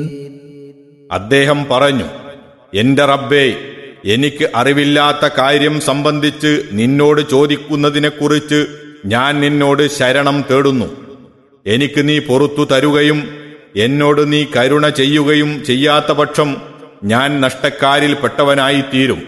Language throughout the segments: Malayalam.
അദ്ദേഹം പറഞ്ഞു എന്റെ റബ്ബേ എനിക്ക് അറിവില്ലാത്ത കാര്യം സംബന്ധിച്ച് നിന്നോട് ചോദിക്കുന്നതിനെക്കുറിച്ച് ഞാൻ നിന്നോട് ശരണം തേടുന്നു എനിക്ക് നീ പൊറത്തു തരുകയും എന്നോട് നീ കരുണ ചെയ്യുകയും ചെയ്യാത്ത പക്ഷം ഞാൻ നഷ്ടക്കാരിൽ പെട്ടവനായിത്തീരും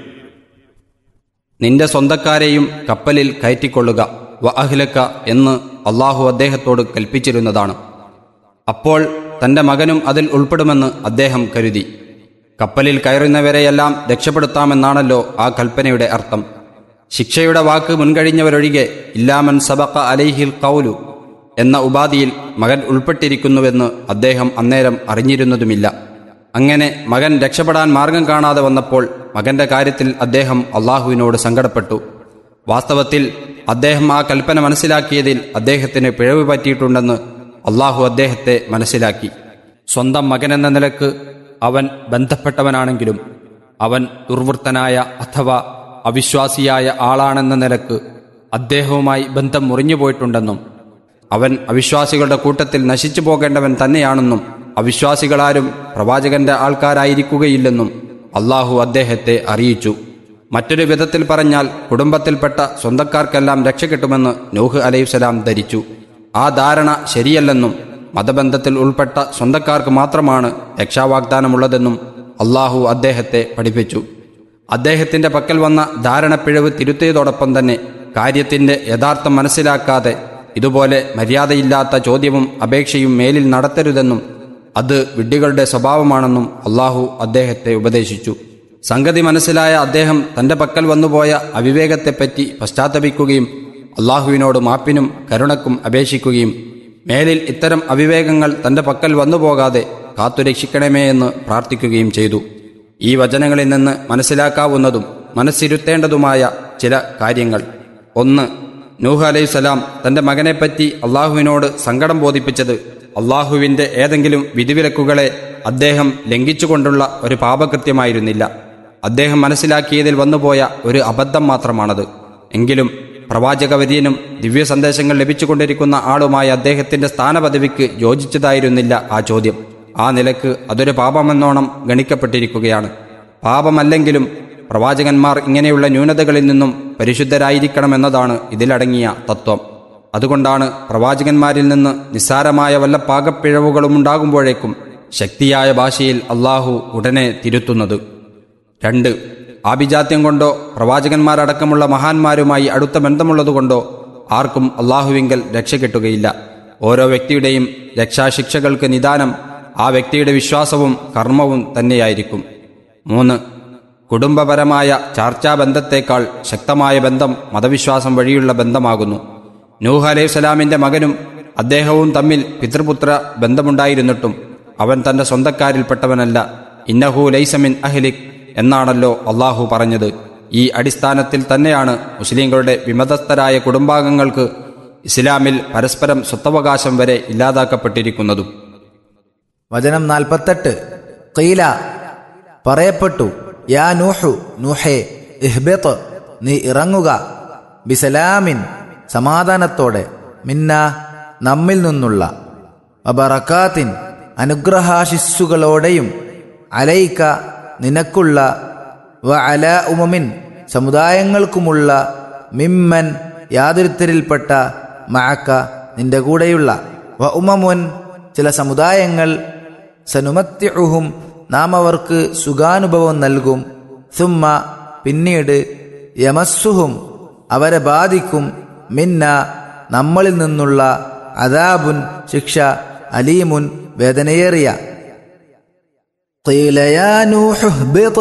നിന്റെ സ്വന്തക്കാരെയും കപ്പലിൽ കയറ്റിക്കൊള്ളുക വ അഹ്ലക്ക എന്ന് അള്ളാഹു അദ്ദേഹത്തോട് കൽപ്പിച്ചിരുന്നതാണ് അപ്പോൾ തന്റെ മകനും അതിൽ ഉൾപ്പെടുമെന്ന് അദ്ദേഹം കരുതി കപ്പലിൽ കയറുന്നവരെയെല്ലാം രക്ഷപ്പെടുത്താമെന്നാണല്ലോ ആ കൽപ്പനയുടെ അർത്ഥം ശിക്ഷയുടെ വാക്ക് മുൻകഴിഞ്ഞവരൊഴികെ ഇല്ലാമൻ സബക്ക അലൈഹിൽ കൗലു എന്ന ഉപാധിയിൽ മകൻ ഉൾപ്പെട്ടിരിക്കുന്നുവെന്ന് അദ്ദേഹം അന്നേരം അറിഞ്ഞിരുന്നതുമില്ല അങ്ങനെ മകൻ രക്ഷപ്പെടാൻ മാർഗം കാണാതെ വന്നപ്പോൾ മകന്റെ കാര്യത്തിൽ അദ്ദേഹം അള്ളാഹുവിനോട് സങ്കടപ്പെട്ടു വാസ്തവത്തിൽ അദ്ദേഹം ആ കൽപ്പന മനസ്സിലാക്കിയതിൽ അദ്ദേഹത്തിന് പിഴവ് പറ്റിയിട്ടുണ്ടെന്ന് അള്ളാഹു അദ്ദേഹത്തെ മനസ്സിലാക്കി സ്വന്തം മകനെന്ന നിലക്ക് അവൻ ബന്ധപ്പെട്ടവനാണെങ്കിലും അവൻ ദുർവൃത്തനായ അഥവാ അവിശ്വാസിയായ ആളാണെന്ന നിലക്ക് അദ്ദേഹവുമായി ബന്ധം മുറിഞ്ഞുപോയിട്ടുണ്ടെന്നും അവൻ അവിശ്വാസികളുടെ കൂട്ടത്തിൽ നശിച്ചു പോകേണ്ടവൻ തന്നെയാണെന്നും അവിശ്വാസികളാരും പ്രവാചകന്റെ ആൾക്കാരായിരിക്കുകയില്ലെന്നും അള്ളാഹു അദ്ദേഹത്തെ അറിയിച്ചു മറ്റൊരു വിധത്തിൽ പറഞ്ഞാൽ കുടുംബത്തിൽപ്പെട്ട സ്വന്തക്കാർക്കെല്ലാം രക്ഷ കിട്ടുമെന്ന് നൂഹ് അലൈഹിസ്സലാം ധരിച്ചു ആ ധാരണ ശരിയല്ലെന്നും മതബന്ധത്തിൽ ഉൾപ്പെട്ട സ്വന്തക്കാർക്ക് മാത്രമാണ് രക്ഷാവാഗ്ദാനമുള്ളതെന്നും അള്ളാഹു അദ്ദേഹത്തെ പഠിപ്പിച്ചു അദ്ദേഹത്തിന്റെ പക്കൽ വന്ന ധാരണപ്പിഴവ് തിരുത്തിയതോടൊപ്പം തന്നെ കാര്യത്തിന്റെ യഥാർത്ഥം മനസ്സിലാക്കാതെ ഇതുപോലെ മര്യാദയില്ലാത്ത ചോദ്യവും അപേക്ഷയും മേലിൽ നടത്തരുതെന്നും അത് വിഡ്ഢികളുടെ സ്വഭാവമാണെന്നും അള്ളാഹു അദ്ദേഹത്തെ ഉപദേശിച്ചു സംഗതി മനസ്സിലായ അദ്ദേഹം തന്റെ പക്കൽ വന്നുപോയ അവിവേകത്തെപ്പറ്റി പശ്ചാത്തപിക്കുകയും അള്ളാഹുവിനോട് മാപ്പിനും കരുണക്കും അപേക്ഷിക്കുകയും മേലിൽ ഇത്തരം അവിവേകങ്ങൾ തന്റെ പക്കൽ വന്നുപോകാതെ കാത്തുരക്ഷിക്കണമേ എന്ന് പ്രാർത്ഥിക്കുകയും ചെയ്തു ഈ വചനങ്ങളിൽ നിന്ന് മനസ്സിലാക്കാവുന്നതും മനസ്സിരുത്തേണ്ടതുമായ ചില കാര്യങ്ങൾ ഒന്ന് നൂഹ് അലൈഹിസ്സലാം തന്റെ മകനെപ്പറ്റി അള്ളാഹുവിനോട് സങ്കടം ബോധിപ്പിച്ചത് അള്ളാഹുവിന്റെ ഏതെങ്കിലും വിധിവിലക്കുകളെ അദ്ദേഹം ലംഘിച്ചുകൊണ്ടുള്ള ഒരു പാപകൃത്യമായിരുന്നില്ല അദ്ദേഹം മനസ്സിലാക്കിയതിൽ വന്നുപോയ ഒരു അബദ്ധം മാത്രമാണത് എങ്കിലും പ്രവാചകവര്യനും ദിവ്യ സന്ദേശങ്ങൾ ലഭിച്ചുകൊണ്ടിരിക്കുന്ന ആളുമായ അദ്ദേഹത്തിന്റെ സ്ഥാനപദവിക്ക് യോജിച്ചതായിരുന്നില്ല ആ ചോദ്യം ആ നിലക്ക് അതൊരു പാപമെന്നോണം ഗണിക്കപ്പെട്ടിരിക്കുകയാണ് പാപമല്ലെങ്കിലും പ്രവാചകന്മാർ ഇങ്ങനെയുള്ള ന്യൂനതകളിൽ നിന്നും പരിശുദ്ധരായിരിക്കണമെന്നതാണ് ഇതിലടങ്ങിയ തത്വം അതുകൊണ്ടാണ് പ്രവാചകന്മാരിൽ നിന്ന് നിസ്സാരമായ വല്ല പാകപ്പിഴവുകളും ഉണ്ടാകുമ്പോഴേക്കും ശക്തിയായ ഭാഷയിൽ അള്ളാഹു ഉടനെ തിരുത്തുന്നത് രണ്ട് ആഭിജാത്യം കൊണ്ടോ പ്രവാചകന്മാരടക്കമുള്ള മഹാന്മാരുമായി അടുത്ത ബന്ധമുള്ളതുകൊണ്ടോ ആർക്കും അള്ളാഹുവിങ്കൽ രക്ഷ കിട്ടുകയില്ല ഓരോ വ്യക്തിയുടെയും രക്ഷാശിക്ഷകൾക്ക് നിദാനം ആ വ്യക്തിയുടെ വിശ്വാസവും കർമ്മവും തന്നെയായിരിക്കും മൂന്ന് കുടുംബപരമായ ചാർച്ചാബന്ധത്തേക്കാൾ ശക്തമായ ബന്ധം മതവിശ്വാസം വഴിയുള്ള ബന്ധമാകുന്നു നൂഹ് അലൈഹി സ്വലാമിന്റെ മകനും അദ്ദേഹവും തമ്മിൽ പിതൃപുത്ര ബന്ധമുണ്ടായിരുന്നിട്ടും അവൻ തന്റെ സ്വന്തക്കാരിൽപ്പെട്ടവനല്ല ഇന്നഹു ലൈസമിൻ അഹ്ലിക് എന്നാണല്ലോ അള്ളാഹു പറഞ്ഞത് ഈ അടിസ്ഥാനത്തിൽ തന്നെയാണ് മുസ്ലിങ്ങളുടെ വിമതസ്ഥരായ കുടുംബാംഗങ്ങൾക്ക് ഇസ്ലാമിൽ പരസ്പരം സ്വത്തവകാശം വരെ ഇല്ലാതാക്കപ്പെട്ടിരിക്കുന്നതും വചനം നാൽപ്പത്തെട്ട് കീല പറയപ്പെട്ടു യാ നൂഹു നൂഹേ ഇഹ്ബത്ത് നീ ഇറങ്ങുക ബിസലാമിൻ സമാധാനത്തോടെ മിന്ന നമ്മിൽ നിന്നുള്ള വബറക്കാത്തിൻ അനുഗ്രഹാശിസ്സുകളോടെയും അലൈക്ക നിനക്കുള്ള വ അല ഉമമിൻ സമുദായങ്ങൾക്കുമുള്ള മിമ്മൻ യാതൊരുത്തരിൽപ്പെട്ട മഅക്ക നിന്റെ കൂടെയുള്ള വ ഉമമുൻ ചില സമുദായങ്ങൾ സനുമത്യുഹും നാം അവർക്ക് സുഖാനുഭവം നൽകും സുമ്മ പിന്നീട് യമസ്സുഹും അവരെ ബാധിക്കും മിന്ന നമ്മളിൽ നിന്നുള്ള അദാബുൻ ശിക്ഷ അലീമുൻ വേദനയേറിയ قيل يا نوح اهبط